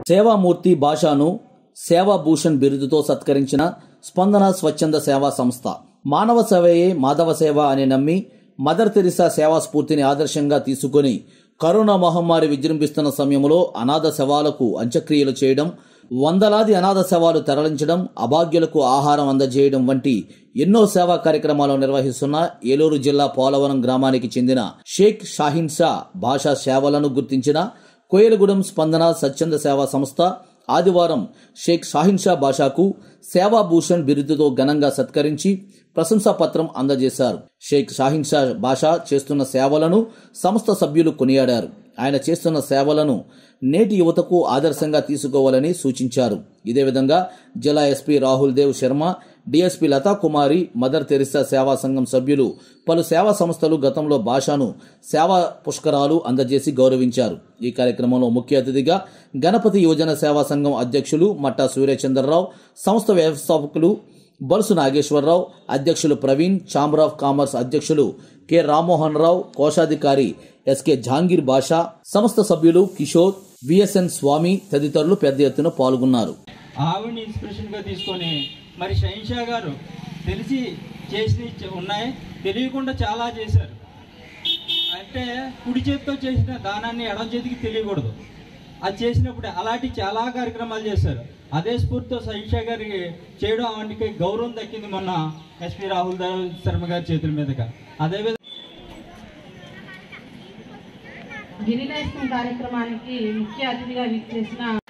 సేవామూర్తి భాషను సేవాభూషణ్ బిరుదుతో సత్కరించిన స్పందన స్వచ్ఛంద సేవా సంస్థ మానవ సేవయే మాధవ సేవ అని నమ్మి మదర్ తెరిసా సేవా స్ఫూర్తిని ఆదర్శంగా తీసుకొని కరోనా మహమ్మారి విజృంభిస్తున్న సమయంలో అనాథ శవాలకు అంత్యక్రియలు చేయడం వందలాది అనాథ శవాలు తరలించడం అభాగ్యులకు ఆహారం అందజేయడం వంటి ఎన్నో సేవా కార్యక్రమాలు నిర్వహిస్తున్న ఏలూరు జిల్లా పోలవరం గ్రామానికి చెందిన షేక్ షాహిన్ షా భాషా సేవలను గుర్తించిన కోయలగూడెం స్పందన స్వచ్ఛంద సేవా సంస్థ ఆదివారం షేక్ షాహిన్ షా బాషాకు సేవాభూషణ్ బిరుదుతో ఘనంగా సత్కరించి ప్రశంసా పత్రం అందజేశారు షేక్ షాహిన్ షా బాషా చేస్తున్న సేవలను సంస్థ సభ్యులు కొనియాడారు ఆయన చేస్తున్న సేవలను నేటి యువతకు ఆదర్శంగా తీసుకోవాలని సూచించారు ఇదే విధంగా జిల్లా SP Rahul Dev Sharma DSP Lata Kumari Mother Teresa Seva Sangham సభ్యులు పలు సేవా సంస్థలు గతంలో భాషను సేవా పుష్కరాలు అందజేసి గౌరవించారు ఈ కార్యక్రమంలో ముఖ్య అతిథిగా గణపతి యువజన సేవా సంఘం అధ్యక్షులు మట్టా సూర్యచంద్రరావు సంస్థ వ్యవస్థాపకులు బొలుసు నాగేశ్వరరావు అధ్యక్షులు ప్రవీణ్ ఛాంబర్ ఆఫ్ కామర్స్ అధ్యక్షులు కె రామ్మోహన్ రావు కోశాధికారి ఎస్కే జహాంగీర్ బాషా సంస్థ సభ్యులు కిషోర్ విఎస్ఎన్ స్వామి తదితరులు పెద్ద ఎత్తున పాల్గొన్నారు ఆవిడని ఇన్స్పిరేషన్గా తీసుకొని మరి షహిన్షా గారు తెలిసి చేసి ఉన్నాయి తెలియకుండా చాలా చేశారు అంటే కుడి చేతితో చేసిన దానాన్ని ఎడం చేతికి తెలియకూడదు అది చేసినప్పుడు అలాంటి చాలా కార్యక్రమాలు చేశారు అదే స్ఫూర్తితో షహిన్షా గారికి చేయడం ఆవిడకి గౌరవం దక్కింది మొన్న ఎస్పీ రాహుల్ దేవ్ శర్మ గారి చేతుల మీదుగా అదేవిధంగా గిరినేస్తం కార్యక్రమానికి ముఖ్య అతిథిగా విచ్చేసిన